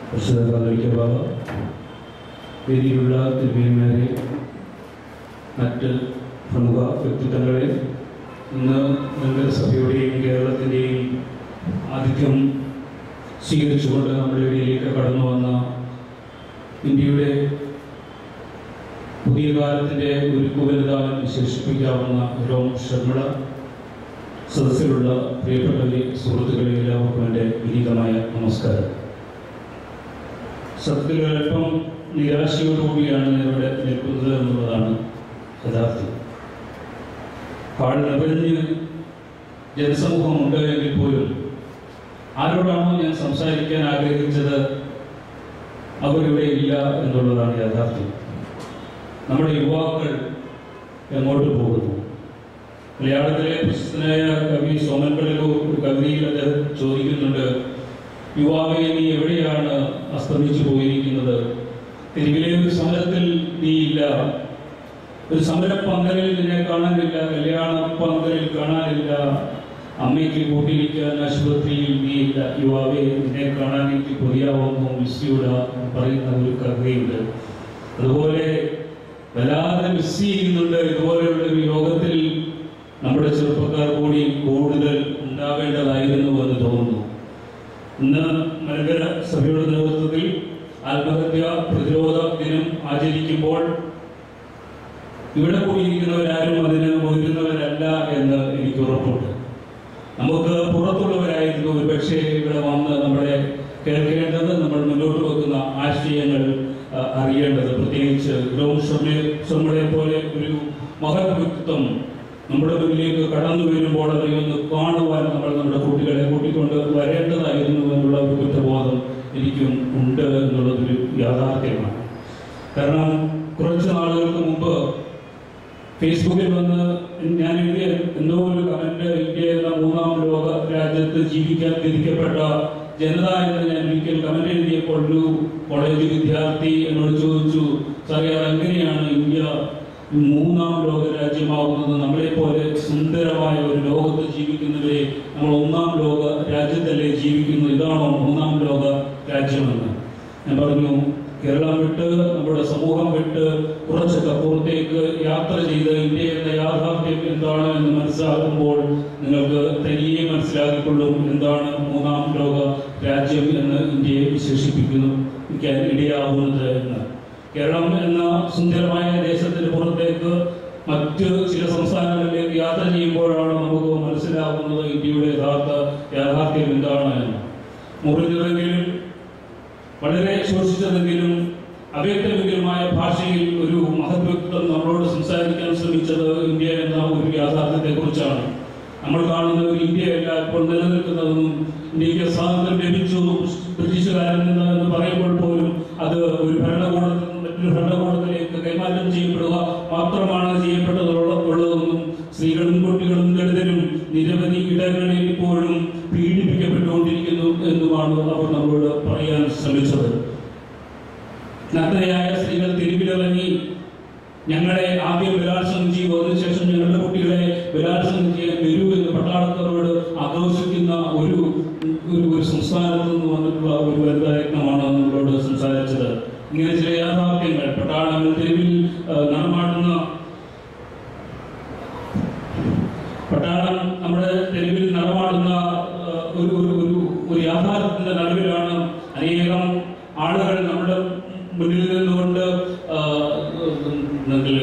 വിശുദ്ധ കാതോലിക്ക ബാബ വേദിയിലുള്ള ദിവ്യന്മാരെ മറ്റ് പ്രമുഖ വ്യക്തിത്വങ്ങളെ ഇന്ന് നഗരസഭയുടെയും കേരളത്തിൻ്റെയും ആതിഥ്യം സ്വീകരിച്ചുകൊണ്ട് നമ്മുടെ ഇടയിലേക്ക് കടന്നു വന്ന ഇന്ത്യയുടെ പുതിയ കാലത്തിൻ്റെ ഒരു കുവലുതാവൻ വിശേഷിപ്പിക്കാവുന്ന രോം ശർമ്മള സദസ്സിലുള്ള പ്രിയപ്പെട്ടവരെ സുഹൃത്തുക്കളെ എല്ലാവർക്കും എൻ്റെ വിനീതമായ നമസ്കാരം സത്യത്തിൽ അല്പം നിരാശയോടുകൂടിയാണ് ഇവിടെ നിൽക്കുന്നത് എന്നുള്ളതാണ് യഥാർത്ഥം ഹാൾ നിറഞ്ഞ് ജനസമൂഹം ഉണ്ട് എങ്കിൽ പോലും ആരോടാണോ ഞാൻ സംസാരിക്കാൻ ആഗ്രഹിച്ചത് അവരിവിടെ ഇല്ല എന്നുള്ളതാണ് യാഥാർത്ഥ്യം നമ്മുടെ യുവാക്കൾ എങ്ങോട്ട് പോകുന്നു മലയാളത്തിലെ പ്രശസ്തനായ കവി സോമൻ പള്ളിലൂർ ഒരു കവിതയിൽ അദ്ദേഹം ചോദിക്കുന്നുണ്ട് യുവാവെ നീ എവിടെയാണ് അസ്തമിച്ചു പോയിരിക്കുന്നത് തെരുവിലെ ഒരു സമരത്തിൽ നീ ഇല്ല ഒരു സമര പന്തലിൽ നിന്നെ കാണാനില്ല കല്യാണ പന്തലിൽ കാണാനില്ല അമ്മയ്ക്ക് കൂട്ടിയിരിക്കാൻ ആശുപത്രിയിൽ നീ ഇല്ല യുവാവെ നിന്നെ കാണാൻ എനിക്ക് കൊതിയാവുന്നു മിസ്സിയൂട പറയുന്ന ഒരു കവിതയുണ്ട് അതുപോലെ വല്ലാതെ മിസ് ചെയ്യുന്നുണ്ട് ഇതുപോലെയുള്ള ഒരു യോഗത്തിൽ നമ്മുടെ ചെറുപ്പക്കാർ കൂടി കൂടുതൽ ഉണ്ടാവേണ്ടതായിരുന്നു എന്ന് തോന്നുന്നു ഇന്ന് മലങ്കര സഭയുടെ നേതൃത്വത്തിൽ ആത്മഹത്യ പ്രതിരോധ ദിനം ആചരിക്കുമ്പോൾ ഇവിടെ കൂടിയിരിക്കുന്നവരാരും അതിന് മുതിരുന്നവരല്ല എന്ന് എനിക്ക് ഉറപ്പുണ്ട് നമുക്ക് പുറത്തുള്ളവരായിരുന്നു ഒരുപക്ഷെ ഇവിടെ വന്ന് നമ്മളെ കേൾക്കേണ്ടത് നമ്മൾ മുന്നോട്ട് വെക്കുന്ന ആശയങ്ങൾ ആ, അറിയേണ്ടത് പ്രത്യേകിച്ച് ഗ്രോം ശർമ്മയെ പോലെ ഒരു മഹത് വ്യക്തിത്വം നമ്മുടെ മുന്നിലേക്ക് കടന്നു വരുമ്പോൾ അവരെ ഒന്ന് കാണുവാൻ നമ്മൾ നമ്മുടെ കുട്ടികളെ കൂട്ടിക്കൊണ്ട് വരേണ്ടതായിരുന്നു എന്നുള്ള ഒരു കുറ്റബോധം എനിക്കും ഉണ്ട് എന്നുള്ളതൊരു യാഥാർത്ഥ്യമാണ് കാരണം കുറച്ച് നാളുകൾക്ക് മുമ്പ് ഫേസ്ബുക്കിൽ വന്ന് ഞാൻ എഴുതിയ എന്തോ ഒരു കമന്റ് ഇന്ത്യ എന്ന മൂന്നാം ലോക രാജ്യത്ത് ജീവിക്കാൻ വിധിക്കപ്പെട്ട ജനത എന്ന് ഞാൻ ഒരിക്കൽ കമന്റ് എഴുതിയപ്പോൾ ഒരു കോളേജ് വിദ്യാർത്ഥി എന്നോട് ചോദിച്ചു സാറേ അതെങ്ങനെയാണ് ഇന്ത്യ മൂന്നാം ലോക രാജ്യമാവുന്നത് നമ്മളെ പോലെ സുന്ദരമായ ഒരു ലോകത്ത് ജീവിക്കുന്നവരെ നമ്മൾ ഒന്നാം ലോക രാജ്യത്തല്ലേ ജീവിക്കുന്നത് ഇതാണോ മൂന്നാം ലോക രാജ്യമെന്ന് ഞാൻ പറഞ്ഞു കേരളം വിട്ട് നമ്മുടെ സമൂഹം വിട്ട് കുറച്ചൊക്കെ പുറത്തേക്ക് യാത്ര ചെയ്ത് ഇന്ത്യ എന്ന യാഥാർത്ഥ്യം എന്താണ് എന്ന് മനസ്സിലാക്കുമ്പോൾ നിങ്ങൾക്ക് തനിയെ മനസ്സിലാക്കിക്കൊള്ളും എന്താണ് മൂന്നാം ലോക രാജ്യം എന്ന് ഇന്ത്യയെ വിശേഷിപ്പിക്കുന്നു ഇരിക്കാൻ ഇടയാവുന്നത് എന്ന് കേരളം എന്ന സുന്ദരമായ ദേശത്തിന് പുറത്തേക്ക് മറ്റ് ചില സംസ്ഥാനങ്ങളിലേക്ക് യാത്ര ചെയ്യുമ്പോഴാണ് നമുക്ക് മനസ്സിലാകുന്നത് ഇന്ത്യയുടെ യഥാർത്ഥ യാഥാർത്ഥ്യം എന്താണ് എന്ന് മുറിഞ്ഞതെങ്കിലും വളരെ ശോഷിച്ചതെങ്കിലും അവ്യക്തമെങ്കിലുമായ ഭാഷയിൽ ഒരു മഹത്വത്വം നമ്മളോട് സംസാരിക്കാൻ ശ്രമിച്ചത് ഇന്ത്യ എന്ന ഒരു യാഥാർത്ഥ്യത്തെ കുറിച്ചാണ് നമ്മൾ കാണുന്ന ഒരു ഇന്ത്യയല്ല ഇപ്പോൾ നിലനിൽക്കുന്നതെന്നും ഇന്ത്യക്ക് സ്വാതന്ത്ര്യം ലഭിച്ചു ബ്രിട്ടീഷുകാരിൽ നിന്ന് എന്ന് പറയുമ്പോൾ പോലും അത് ഒരു ഭരണകൂടത്തിൽ നിന്ന് മറ്റൊരു ഭരണകൂടത്തിലേക്ക് കൈമാറ്റം ചെയ്യപ്പെടുക മാത്രമാണ് ചെയ്യപ്പെട്ടതുള്ള ഉള്ളതെന്നും സ്ത്രീകളും കുട്ടികളും ദളിതരും നിരവധി ഇടങ്ങളിൽ ഇപ്പോഴും പീഡിപ്പിക്കപ്പെട്ടുകൊണ്ടിരിക്കുന്നു എന്നുമാണ് അവർ നമ്മളോട് പറയാൻ ശ്രമിച്ചത് നഗ്നയായ സ്ത്രീകൾ തെരുവിലിറങ്ങി ഞങ്ങളെ ആദ്യം ബലാത്സംഗം ചെയ്യും അതിനുശേഷം ഞങ്ങളുടെ കുട്ടികളെ ബലാത്സംഗം ചെയ്യാൻ വരൂ എന്ന് പട്ടാളക്കാരോട് ആഘോഷിക്കുന്ന ഒരു ഒരു ഒരു സംസ്ഥാനത്ത് നിന്ന് വന്നിട്ടുള്ള ഒരു വലുതായത്നമാണ് നമ്മളോട് സംസാരിച്ചത് ഇങ്ങനെ ചില യാഥാർത്ഥ്യങ്ങൾ പട്ടാളങ്ങൾ തെരുവിൽ ആ, നടമാടുന്ന പട്ടാളം നമ്മുടെ തെരുവിൽ നടമാടുന്ന ആ, ഒരു ഒരു ഒരു ഒരു യാഥാർത്ഥ്യത്തിന്റെ നടുവിലാണ് അനേകം ആളുകൾ നമ്മുടെ മുന്നിൽ നിന്നുകൊണ്ട് ആ, എന്തെങ്കിൽ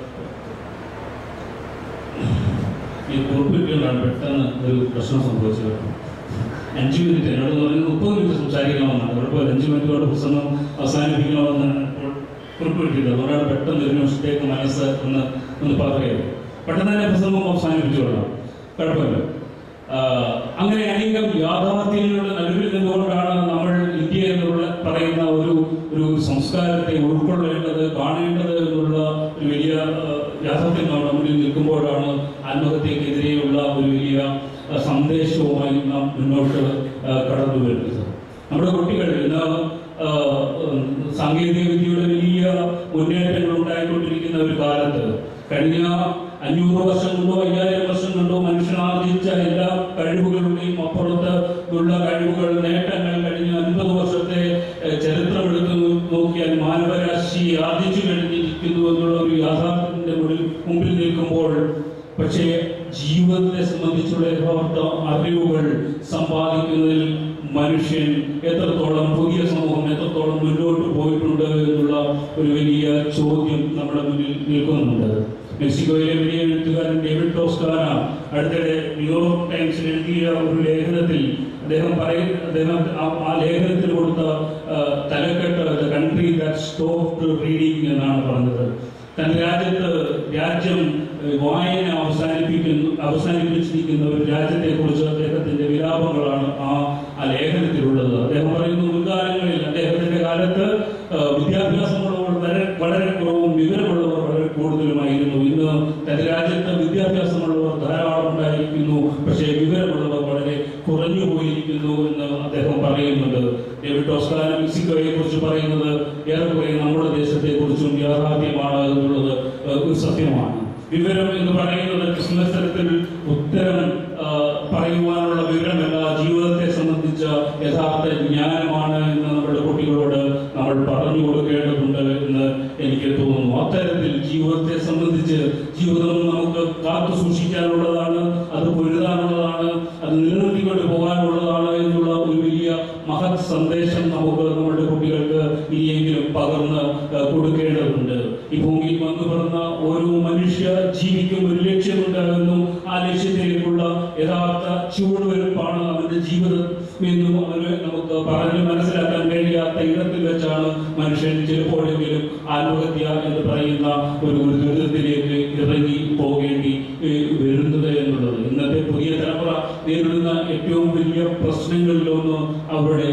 ഈ കുറിപ്പിട്ടുകൊണ്ടാണ് പെട്ടെന്ന് ഒരു പ്രശ്നം സംഭവിച്ചത് അഞ്ച് മിനിറ്റ് എന്നോട് പറഞ്ഞു മുപ്പത് മിനിറ്റ് സംസാരിക്കണമെന്നാണ് കുഴപ്പമില്ല അഞ്ച് മിനിറ്റ് കൊണ്ട് പ്രസംഗം അവസാനിപ്പിക്കണമെന്നാണ് ഇപ്പോൾ കുറിപ്പിട്ടില്ല അതുകൊണ്ടാണ് പെട്ടെന്ന് ഒരു നിമിഷത്തേക്ക് മനസ്സ് ഒന്ന് ഒന്ന് പറയുക പെട്ടെന്ന് തന്നെ പ്രസംഗം അവസാനിപ്പിച്ചുകൊള്ളാം കുഴപ്പമില്ല ആ, അങ്ങനെ അനേകം യാഥാർത്ഥ്യങ്ങളുടെ നടുവിൽ നിന്നുകൊണ്ടാണ് നമ്മൾ ഇന്ത്യ എന്നുള്ള പറയുന്ന ഒരു ഒരു സംസ്കാരത്തെ ഉൾക്കൊള്ളേണ്ടത് കാണേണ്ടത് എന്നുള്ള ഒരു വലിയ ആ, യാഥാർത്ഥ്യം നമ്മുടെ മുന്നിൽ നിൽക്കുമ്പോഴാണ് ആത്മഹത്യക്കെതിരെയുള്ള ഒരു വലിയ ആ, സന്ദേശവുമായി നാം മുന്നോട്ട് ആ, കടന്നു വരുന്നത് നമ്മുടെ കുട്ടികൾ ഇന്ന് ആ, ഉം, സാങ്കേതിക വിദ്യയുടെ വലിയ മുന്നേറ്റങ്ങൾ ഉണ്ടായിക്കൊണ്ടിരിക്കുന്ന ഒരു കാലത്ത് കഴിഞ്ഞ അഞ്ഞൂറ് വർഷം കൊണ്ടോ അയ്യായിരം വർഷം കൊണ്ടോ മനുഷ്യൻ ആർജിച്ച എല്ലാ കഴിവുകളുടെയും അപ്പുറത്ത് ഉള്ള കഴിവുകൾ നേട്ടങ്ങൾ കഴിഞ്ഞ അൻപത് വർഷത്തെ ഏഹ്, മനുഷ്യൻ എത്രത്തോളം പുതിയ സമൂഹം എത്രത്തോളം മുന്നോട്ട് പോയിട്ടുണ്ട് എന്നുള്ള ഒരു വലിയ ചോദ്യം നമ്മുടെ മുന്നിൽ നിൽക്കുന്നുണ്ട് മെക്സിക്കോയിലെ വലിയ എഴുത്തുകാരൻ ഡേവിഡ് ടോസ്കാന അടുത്തിടെ ന്യൂയോർക്ക് ടൈംസിൽ എഴുതിയ ഒരു ലേഖനത്തിൽ അദ്ദേഹം പറയും അദ്ദേഹം ആ- ആ ലേഖനത്തിൽ കൊടുത്ത ആ, തലക്കെട്ട് the country that stop reading എന്നാണ് പറഞ്ഞത് തന്റെ രാജ്യത്ത് രാജ്യം ഏഹ്, വായന അവസാനിപ്പിക്കുന്നു അവസാനിപ്പിച്ചിരിക്കുന്ന ഒരു രാജ്യത്തെ കുറിച്ച് അദ്ദേഹത്തിന്റെ വിലാപങ്ങളാണ് ആ ആ ലേഖനത്തിലുള്ളത് അദ്ദേഹം പറയുന്നു മുൻകാലങ്ങളിൽ അദ്ദേഹത്തിന്റെ കാലത്ത് ഏഹ്, വിദ്യാഭ്യാസമുള്ളവർ വളരെ വളരെ കുറവും വിവരമുള്ളവർ വളരെ കൂടുതലുമായിരുന്നു ഇന്ന് തന്റെ രാജ്യത്ത് വിദ്യാഭ്യാസമുള്ളവർ ധാരാളം ഉണ്ടായിരിക്കുന്നു പക്ഷേ വിവരമുള്ളവർ വളരെ കുറഞ്ഞു പോയിരിക്കുന്നു എന്ന് അദ്ദേഹം പറയുന്നുണ്ട് ഡേവിഡ് ടോസ്കാന മെക്സിക്കോയെ കുറിച്ച് പറയുന്നത് ഏറെക്കുറെ നമ്മുടെ ദേശത്തെ കുറിച്ചും യാഥാർത്ഥ്യമാണ് എന്നുള്ളത് ഏഹ്, ഒരു സത്യമാണ് വിവരം എന്ന് പറയുന്നത് ക്രിസ്മസ് തരത്തിൽ ഉത്തരം ആ, പറയുവാനുള്ള വിവരമല്ല ജീവിതത്തെ സംബന്ധിച്ച യഥാർത്ഥ ജ്ഞാനമാണ് എന്ന് നമ്മുടെ കുട്ടികളോട് നമ്മൾ പറഞ്ഞു കൊടുക്കേണ്ടതുണ്ട് എന്ന് എനിക്ക് തോന്നുന്നു അത്തരത്തിൽ ജീവിതത്തെ സംബന്ധിച്ച് ജീവിതം നമുക്ക് കാത്തു സൂക്ഷിക്കാനുള്ളതാണ് അത് പൊരുതാനുള്ളതാണ് അത് നിലനിർത്തിക്കൊണ്ട് പോകാനുള്ളതാണ് എന്നുള്ള ഒരു വലിയ മഹത് സന്ദേശം നമുക്ക് നമ്മുടെ കുട്ടികൾക്ക് ഇനിയെങ്കിലും പകർന്ന് ആ, കൊടുക്കേണ്ടതുണ്ട് ഈ ഭൂമിയിൽ വന്നു പിറന്ന ഓരോ മനുഷ്യ ജീവിക്കും ഒരു ലക്ഷ്യമുണ്ടാകുന്നു ആ ലക്ഷ്യത്തിലേക്കുള്ള യഥാർത്ഥ ചുവടുവെടുപ്പാണ് അവന്റെ ജീവിതം എന്നും അവന് നമുക്ക് പറഞ്ഞ് മനസ്സിലാക്കാൻ കഴിയാത്ത ഇടത്തിൽ വെച്ചാണ് മനുഷ്യൻ ചിലപ്പോഴെങ്കിലും ആത്മഹത്യ എന്ന് പറയുന്ന ഒരു ഒരു ദുരിതത്തിലേക്ക് ഇറങ്ങി പോകേണ്ടി ഏഹ്, വരുന്നത് എന്നുള്ളത് ഇന്നത്തെ പുതിയ തലമുറ നേരിടുന്ന ഏറ്റവും വലിയ പ്രശ്നങ്ങളിലൊന്ന് അവരുടെ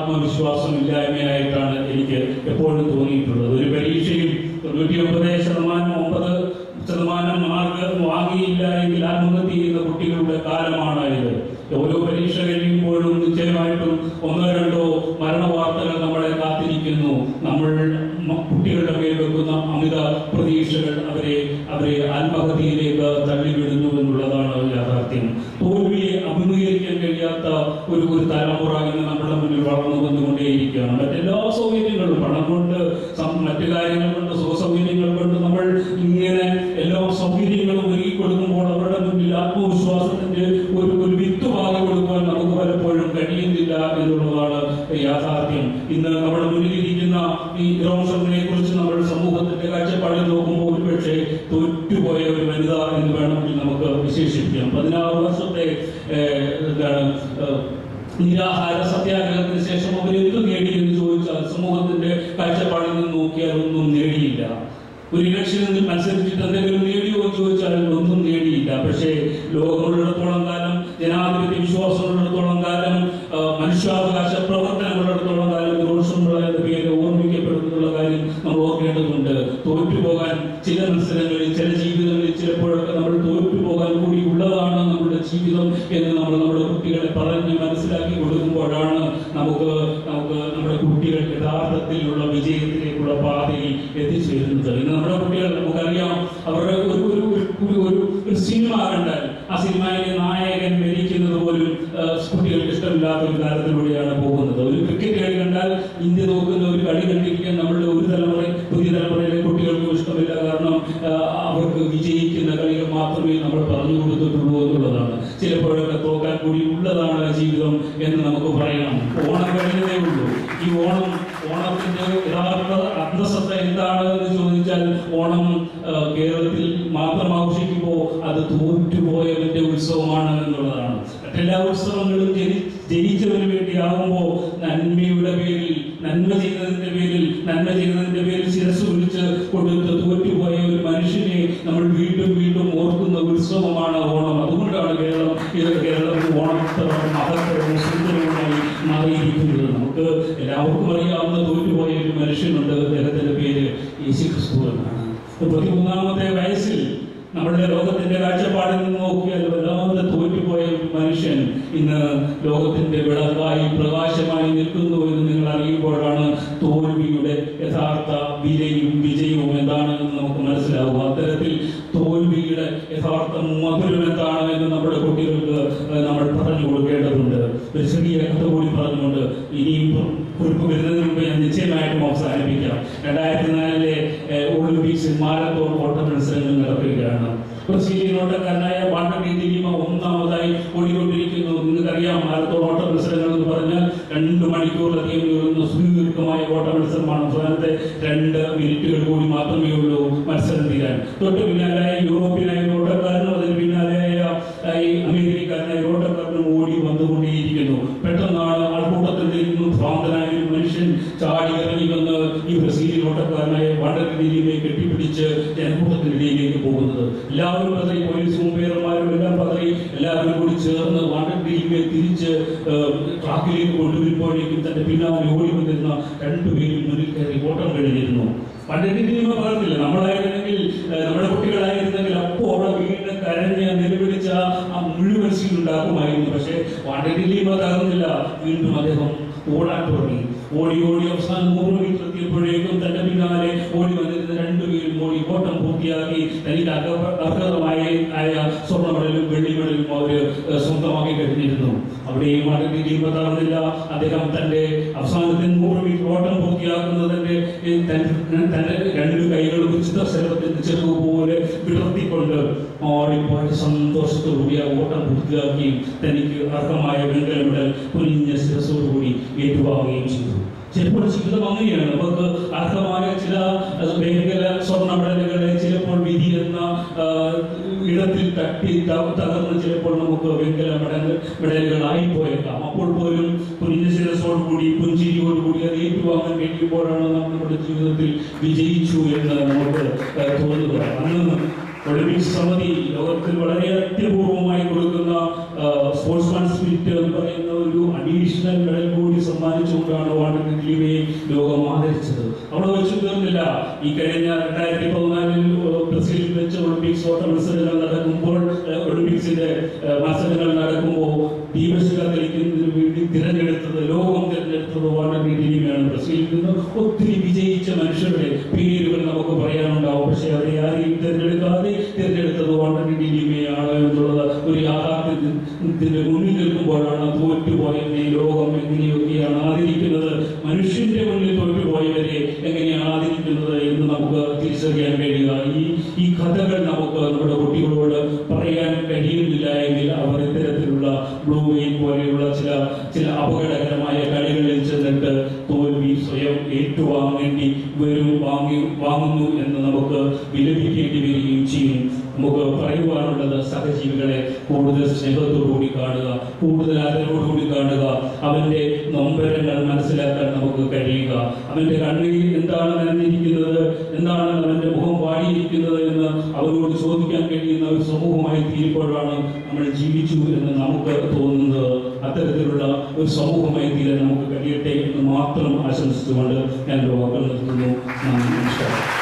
ആത്മവിശ്വാസമില്ലായ്മയായിട്ടാണ് എനിക്ക് എപ്പോഴും തോന്നിയിട്ടുള്ളത് ഒരു പരീക്ഷയിൽ തൊണ്ണൂറ്റി ഒമ്പത് ശതമാനം ഒമ്പത് ശതമാനം മാർക്ക് വാങ്ങിയില്ല എങ്കിൽ ആത്മഹത്യ ചെയ്യുന്ന കുട്ടികളുടെ കാലമാണ് ഇത് ഓരോ പരീക്ഷ കഴിയുമ്പോഴും നിശ്ചയമായിട്ടും ഒന്നോ രണ്ടോ മരണ വാർത്തകൾ നമ്മളെ കാത്തിരിക്കുന്നു നമ്മൾ മ- കുട്ടികളുടെ മേൽ വെക്കുന്ന അമിത പ്രതീക്ഷകൾ അവരെ അവരെ ആത്മഹത്യയിലേക്ക് തള്ളിവിടുന്നു എന്നുള്ളതാണ് യാഥാർത്ഥ്യം തോൽവിയെ അഭിമുഖീകരിക്കാൻ കഴിയാത്ത ഒരു ഒരു തലമുറ ഇന്ന് നമ്മുടെ മുന്നിൽ വളർന്നു വന്നുകൊണ്ടേയിരിക്കുകയാണ് മറ്റെല്ലാ സൗകര്യങ്ങളും പണം കൊണ്ട് സം- മറ്റു കാര്യങ്ങൾ കൊണ്ട് സുഖസൗകര്യങ്ങൾ കൊണ്ട് നമ്മൾ ഇങ്ങനെ എല്ലാ സൗകര്യങ്ങളും ഒരുക്കി കൊടുക്കുമ്പോൾ അവരുടെ മുന്നിൽ ആത്മവിശ്വാസത്തിന്റെ ഒരു ഒരു വിത്ത് പാകി കൊടുക്കുവാൻ നമുക്ക് പലപ്പോഴും കഴിയുന്നില്ല എന്നുള്ളതാണ് യാഥാർത്ഥ്യം ഇന്ന് നമ്മുടെ മുന്നിലിരിക്കുന്ന ഈ റോഷനെ കുറിച്ച് നമ്മൾ സമൂഹത്തിന്റെ കാഴ്ചപ്പാടിൽ നോക്കുമ്പോൾ ഒരുപക്ഷെ തോറ്റുപോയ ഒരു വനിത എന്ന് വേണമെങ്കിൽ നമുക്ക് വിശേഷിപ്പിക്കാം പതിനാറ് വർഷത്തെ ഏഹ്, എന്താണ് ഏഹ്, നിരാഹാര സത്യാഗ്രഹത്തിന് ശേഷം അവർ എന്ത് നേടി എന്ന് ചോദിച്ചാൽ സമൂഹത്തിന്റെ കാഴ്ചപ്പാടിൽ നിന്ന് നോക്കിയാൽ ഒന്നും നേടിയില്ല ഒരു ഇലക്ഷനിൽ മത്സരിച്ചിട്ട് എന്തെങ്കിലും നേടിയോ എന്ന് ചോദിച്ചാൽ ഒന്നും നേടിയില്ല പക്ഷേ ലോകമുള്ളിടത്തോളം കാലം ജനാധിപത്യ വിശ്വാസമുള്ളിടത്തോളം കാലം ആ, മനുഷ്യാവകാശ പ്രവർത്തനമുള്ളിടത്തോളം കാലം റോഷനുള്ള എന്ന പേര് ഓർമ്മിക്കപ്പെടുന്നുള്ള കാര്യം നമ്മൾ ഓർക്കേണ്ടതുണ്ട് തോറ്റുപോകാൻ ചില മത്സരങ്ങളിൽ ചില ജീവിതങ്ങളിൽ ചിലപ്പോഴൊക്കെ നമ്മൾ തോറ്റുപോകാൻ കൂടി ഉള്ളതാണ് നമ്മുടെ ജീവിതം എന്ന് നമ്മൾ നമ്മുടെ കുട്ടികളെ പറഞ്ഞ് മനസ്സിലാക്കി കൊടുക്കുമ്പോഴാണ് നമുക്ക് നമുക്ക് നമ്മുടെ കുട്ടികൾ യഥാർത്ഥത്തിലുള്ള വിജയത്തിലേക്കുള്ള പാതയിൽ എത്തിച്ചേരുന്നത് ഇന്ന് നമ്മുടെ കുട്ടികൾ നമുക്കറിയാം അവരുടെ ഒരു ഒരു ഒരു- ഒരു ഒരു ഒരു സിനിമ കണ്ടാൽ ആ സിനിമയിലെ നായകൻ മരിക്കുന്നത് പോലും ആ, കുട്ടികൾക്ക് ഇഷ്ടമില്ലാത്ത ഒരു കാലത്തിലൂടെയാണ് പോകുന്നത് ഒരു ക്രിക്കറ്റ് കളി കണ്ടാൽ ഇന്ത്യ നോക്കുന്ന ഒരു കളി കണ്ടിരിക്കാൻ നമ്മളുടെ ഒരു തലമുറ പുതിയ തലമുറയിലെ കുട്ടികൾക്കും ഇഷ്ടമില്ല കാരണം ആ, അവർക്ക് വിജയിക്കുന്ന കളികൾ മാത്രമേ നമ്മൾ പറഞ്ഞു കൊടുത്തിട്ടുള്ളൂ എന്നുള്ളതാണ് ചിലപ്പോഴൊക്കെ തോക്കാൻ കൂടി ഉള്ളതാണ് ജീവിതം എന്ന് നമുക്ക് പറയണം ഓണം കഴിഞ്ഞതേ ഉള്ളൂ ഈ ഓണം ഓണത്തിന്റെ യഥാർത്ഥ അന്തസത്ത എന്താണ് എന്ന് ചോദിച്ചാൽ ഓണം ആ, കേരളത്തിൽ മാത്രം ആഘോഷിക്കുമ്പോൾ അത് തോറ്റുപോയവന്റെ ഉത്സവമാണ് എന്നുള്ളതാണ് മറ്റെല്ലാ ഉത്സവങ്ങളും ജനി- ജയിച്ചവന് വേണ്ടിയാകുമ്പോൾ നന്മയുടെ പേരിൽ നന്മ ചെയ്തതിന്റെ പേരിൽ നന്മ ചെയ്തതിന്റെ പേരിൽ ശിരസ് വിളിച്ച് കൊടുത്ത് തോറ്റുപോയ ഒരു മനുഷ്യനെ നമ്മൾ വീണ്ടും വീണ്ടും ഓർക്കുന്ന ഉത്സവമാണ് ഓണം അതുകൊണ്ടാണ് കേരളം ഇത് കേരളം ഓണത്തെ മഹത്തരവും സുന്ദരവുമായി മാറിയിരിക്കുന്നത് നമുക്ക് എല്ലാവർക്കും അറിയാവുന്ന തോറ്റുപോയ ഒരു മനുഷ്യനുണ്ട് അദ്ദേഹത്തിന്റെ പേര് യേശു ക്രിസ്തു എന്നാണ് മുപ്പത്തിമൂന്നാമത്തെ വയസ്സിൽ നമ്മുടെ ലോകത്തിന്റെ കാഴ്ചപ്പാടിൽ നിന്ന് നോക്കിയാൽ വല്ലാതെ തോറ്റുപോയ ഒരു മനുഷ്യൻ ഇന്ന് ലോകത്തിന്റെ വിളക്കായി പ്രകാശമായി നിൽക്കുന്നു എന്ന് നിങ്ങൾ അറിയുമ്പോഴാണ് തോൽവിയുടെ യഥാർത്ഥ വിലയും വിജയവും എന്താണെന്ന് നമുക്ക് മനസ്സിലാവുക അത്തരത്തിൽ തോൽവിയുടെ യഥാർത്ഥ മധുരം എന്താണ് എന്ന് നമ്മുടെ കുട്ടികൾക്ക് ഏഹ്, നമ്മൾ പറഞ്ഞു കൊടുക്കേണ്ടതുണ്ട് ഒരു ചെറിയ കഥ കൂടി പറഞ്ഞുകൊണ്ട് ഇനിയും കുറിപ്പ് വരുന്നതിന് മുമ്പ് ഞാൻ നിശ്ചയമായിട്ടും അവസാനിപ്പിക്കാം രണ്ടായിരത്തി നാലിലെ ഒളിമ്പിക്സിൽ മാരത്തോൺ ഓട്ട മത്സരങ്ങൾ നടക്കുകയാണ് ബ്രസീലിയൻ ഓട്ടക്കാരനായ വാണ്ടർ ദിലീമ ഒന്നാമതായി ഓടിക്കൊണ്ടിരിക്കുന്നു നിങ്ങൾക്കറിയാം മാരത്തോൺ ഓട്ട മത്സരങ്ങൾ എന്ന് പറഞ്ഞാൽ രണ്ട് രണ്ട് മണിക്കൂറിലധികം നീളുന്ന സുദീർഘമായ ഓട്ട മത്സരമാണ് അവസാനത്തെ രണ്ട് മിനിറ്റുകൾ കൂടി മാത്രമേ ഉള്ളൂ മത്സരം തീരാൻ തൊട്ട് പിന്നാലായ യൂറോപ്യനായ ഒരു ഓട്ടക്കാരനും അതിന് പിന്നാലെയായ ആ, ഈ അമേരിക്കക്കാരനായ ഒരു ഓട്ടക്കാരനും ഓടി വന്നുകൊണ്ടേയിരിക്കുന്നു പെട്ടെന്നാണ് ആൾക്കൂട്ടത്തിൽ നിന്നും ഭ്രാന്തനായ ഒരു മനുഷ്യൻ ചാടി ഇറങ്ങി വന്ന് ഈ ബ്രസീലിയൻ ഓട്ടക്കാരനായ വാണ്ടറിനെ കെട്ടിപ്പിടിച്ച് ജനക്കൂട്ടത്തിനിടയിലേക്ക് പോകുന്നത് എല്ലാവരും പതറി പോലീസും പേരന്മാരും എല്ലാം പതറി എല്ലാവരും കൂടി ചേർന്ന് വാണ്ടറിനെ തിരിച്ച് ഏഹ്, ട്രാക്കിലേക്ക് കൊണ്ടുവരുമ്പോഴേക്കും തന്റെ പിന്നാലെ ഓടി വന്നിരുന്ന രണ്ടുപേരും മുന്നിൽ കയറി ഓട്ടം കഴിഞ്ഞിരുന്നു പണ്ടിന്റെ ടീം പറഞ്ഞില്ല നമ്മളായിരുന്നെങ്കിൽ ഏഹ്, നമ്മുടെ കുട്ടികളായിരുന്നെങ്കിൽ അപ്പോൾ അവിടെ വീണ്ടും കരഞ്ഞ് നിലവിളിച്ച ആ മുഴുവൻ സീൻ ഉണ്ടാക്കുമായിരുന്നു പക്ഷേ വാണ്ടന്റെ ടീം അതാകുന്നില്ല വീണ്ടും അദ്ദേഹം ഓടാൻ തുടങ്ങി ഓടി ഓടി അവസാനം നൂറ് മീറ്റർ എത്തിയപ്പോഴേക്കും തന്റെ പിന്നാലെ ഓടി വന്നിരുന്ന രണ്ടുപേരും ഓടി ഓട്ടം പൂർത്തിയാക്കി തനിക്ക് അർഹ- അർഹതമായ ആയ സ്വർണ്ണ മെഡലും വെള്ളി മെഡലും അവര് ഏഹ്, സ്വന്തമാക്കി കഴിഞ്ഞിരുന്നു അവിടെയും വളരെ ടീമത്താകുന്നില്ല അദ്ദേഹം തന്റെ അവസാനത്തെ നൂറ് മീറ്റർ ഓട്ടം പൂർത്തിയാക്കുന്നതിന്റെ ഈ തൻ- തന്റെ രണ്ട് കൈകളും ഉച്ചിത സ്ഥലത്തിന്റെ ചെറുപോലെ വിടർത്തിക്കൊണ്ട് ഓടിപ്പാടി സന്തോഷത്തോടുകൂടി ആ ഓട്ടം പൂർത്തിയാക്കി തനിക്ക് അർഹമായ വെങ്കല മെഡൽ കുനിഞ്ഞ ശിരസോടുകൂടി ഏറ്റുവാങ്ങുകയും ചെയ്തു ചിലപ്പോൾ ജീവിതം അങ്ങനെയാണ് നമുക്ക് അർഹമായ ചില അത് വെങ്കല സ്വർണ്ണ മെഡലുകളെ ചിലപ്പോൾ വിധി എന്ന ആ, ഇടത്തിൽ തട്ടി ത- തകർന്ന് ചിലപ്പോൾ നമുക്ക് വെങ്കല മെഡൽ മെഡലുകളായി പോയേക്കാം അപ്പോൾ പോലും കുനിഞ്ഞ ശിരസോടുകൂടി പുഞ്ചിരിയോടുകൂടി അത് ഏറ്റുവാങ്ങാൻ കഴിയുമ്പോഴാണ് നാം നമ്മുടെ ജീവിതത്തിൽ വിജയിച്ചു എന്ന് നമുക്ക് ആ, തോന്നുക അന്ന് ഒളിമ്പിക്സ് സമിതി ലോകത്തിൽ വളരെ അത്യപൂർവമായി കൊടുക്കുന്ന സ്പോർട്സ്മാൻ സ്പിരിറ്റ് എന്ന് പറയുന്ന ഒരു അഡീഷണൽ മെഡൽ കൂടി സമ്മാനിച്ചുകൊണ്ടാണ് വാണ്ടർ ദിലീപിനെ ലോകം ആദരിച്ചത് അവിടെ വെച്ച് തീർന്നില്ല ഈ കഴിഞ്ഞ രണ്ടായിരത്തി പതിനാലിൽ ബ്രസീലിൽ വെച്ച് ഒളിമ്പിക്സ് ഓട്ട മത്സരങ്ങൾ നടക്കുമ്പോൾ ഏഹ്, ഒളിമ്പിക്സിന്റെ ഏഹ്, മത്സരങ്ങൾ നടക്കുമ്പോൾ ദീപശിഖ കളിക്കുന്നതിന് വേണ്ടി തിരഞ്ഞെടുത്തത് ലോകം തിരഞ്ഞെടുത്തത് വാണ്ടർ ദിലീപിനെയാണ് ബ്രസീലിൽ നിന്ന് ഒത്തിരി വിജയിച്ച മനുഷ്യരുടെ പേരുകൾ നമുക്ക് പറയാനുണ്ടാവും പക്ഷെ അവരെ ആരെയും തിരഞ്ഞെടുക്കാതെ തിരഞ്ഞെടുത്തത് വാണ്ടർ ദിലീപിനെയാണ് എന്നുള്ളത് ഒരു യാഥാർത്ഥ്യത്തിന്റെ മുന്നിൽ നിൽക്കുമ്പോഴാണ് തോറ്റുപോയതിനെ ലോകം എങ്ങനെയൊക്കെയാണ് ആദരിക്കുന്നത് മനുഷ്യന്റെ മുന്നിൽ തോറ്റുപോയവരെ എങ്ങനെയാണ് ആദരിക്കുന്നത് എന്ന് നമുക്ക് തിരിച്ചറിയാൻ കഴിയുക ഈ ഈ കഥകൾ നമുക്ക് നമ്മുടെ കുട്ടികളോട് പറയാൻ കഴിയുന്നില്ല എങ്കിൽ അവർ ഇത്തരത്തിലുള്ള ബ്ലൂ വെയിൽ പോലെയുള്ള ചില ചില അപകടകരമായ കളികളിൽ ചെന്നിട്ട് തോൽവി സ്വയം ഏറ്റുവാങ്ങേണ്ടി വരും വാങ്ങി വാങ്ങുന്നു എന്ന് നമുക്ക് വിലപിക്കേണ്ടി വരികയും ചെയ്യും നമുക്ക് പറയുവാനുള്ളത് സഹജീവികളെ കൂടുതൽ സ്നേഹത്തോടുകൂടി കാണുക കൂടുതൽ ആദരവോടുകൂടി കാണുക അവന്റെ നൊമ്പരങ്ങൾ മനസ്സിലാക്കാൻ നമുക്ക് കഴിയുക അവന്റെ കണ്ണിൽ എന്താണ് നനഞ്ഞിരിക്കുന്നത് എന്താണ് അവന്റെ മുഖം വാടിയിരിക്കുന്നത് എന്ന് അവരോട് ചോദിക്കാൻ കഴിയുന്ന ഒരു സമൂഹമായി തീരുമ്പോഴാണ് നമ്മൾ ജീവിച്ചു എന്ന് നമുക്ക് തോന്നുന്നത് അത്തരത്തിലുള്ള ഒരു സമൂഹമായി തീരാൻ നമുക്ക് കഴിയട്ടെ എന്ന് മാത്രം ആശംസിച്ചുകൊണ്ട് ഞാൻ എൻ്റെ വാക്കുകൾ നിർത്തുന്നു നന്ദി നമസ്കാരം